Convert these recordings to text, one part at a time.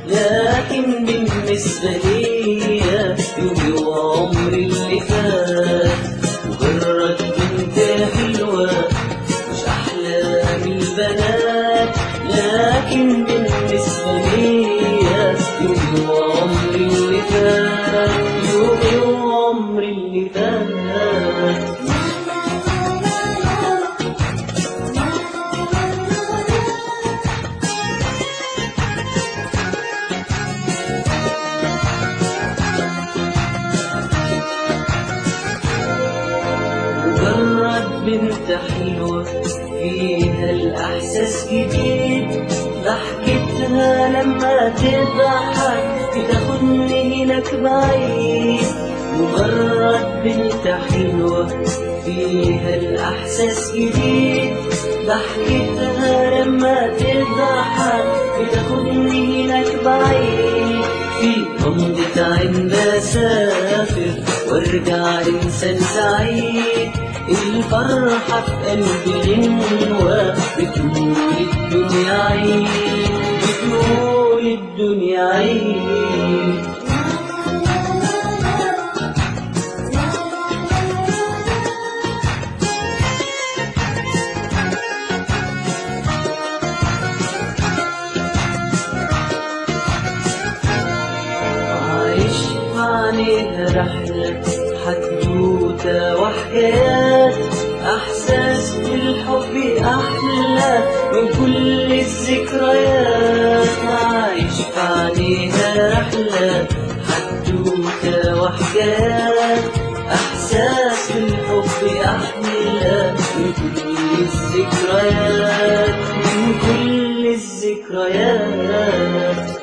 لكن بالنسبة ليا يومي وعمري اللي فات مجرد بنت حلوة مش أحلى من البنات لكن بالنسبة ليا يومي وعمري اللي فات يومي وعمري اللي فات مجرد بنت حلوة فيها الإحساس جديد ضحكتها لما تضحك بتاخدني هناك بعيد مجرد بنت حلوة فيها الإحساس جديد ضحكتها لما تضحك بتاخدني هناك بعيد في غمضة عين بسافر وارجع انسان سعيد الفرحة في قلبي غنوة بتقول الدنيا عيد بتقول الدنيا عيد عايش عليها رحلة حدوتة وحكايات أحساس بالحب أحلى من كل الذكريات عايش عليها رحلة حدوتة وحكايات أحساس بالحب أحلى من كل الذكريات من كل الذكريات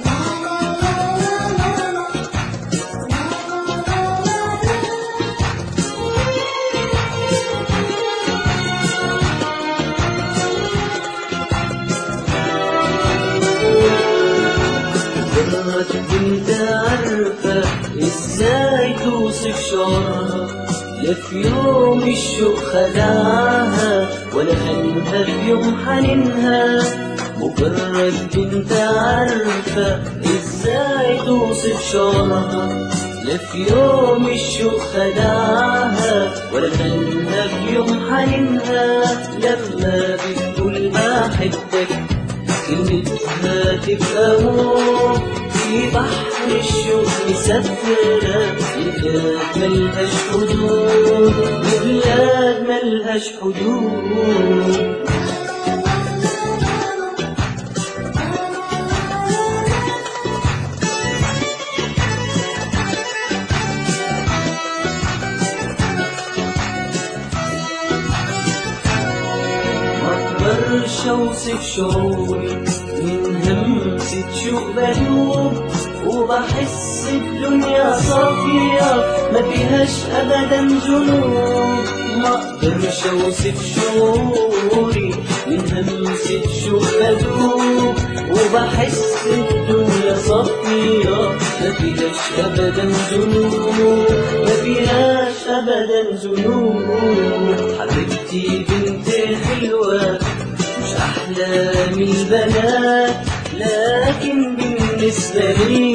مرت كنت عارفة ازاي توصف شعورها لا في يوم الشوق خدعها ولا خانها في يوم حنينها مجرد كنت عارفة ازاي توصف شعورها لا في يوم الشوق خدعها ولا خانها في يوم حنينها لما بتقول بحبك كلمتها تبقى موت في بحر الشوق مسافرة لبلاد ملهاش حدود لبلاد ملهاش حدود مقدرش اوصف شعوري من همسة شوق بدوب وبحس الدنيا صافية ما فيهاش ابدا ذنوب مقدرش اوصف شعوري من همسة شوق بدوب وبحس الدنيا صافية ما فيهاش ابدا ذنوب ما فيهاش ابدا ذنوب حبيبتي بنت حلوة مش أحلى من البنات لكن بالنسبة لي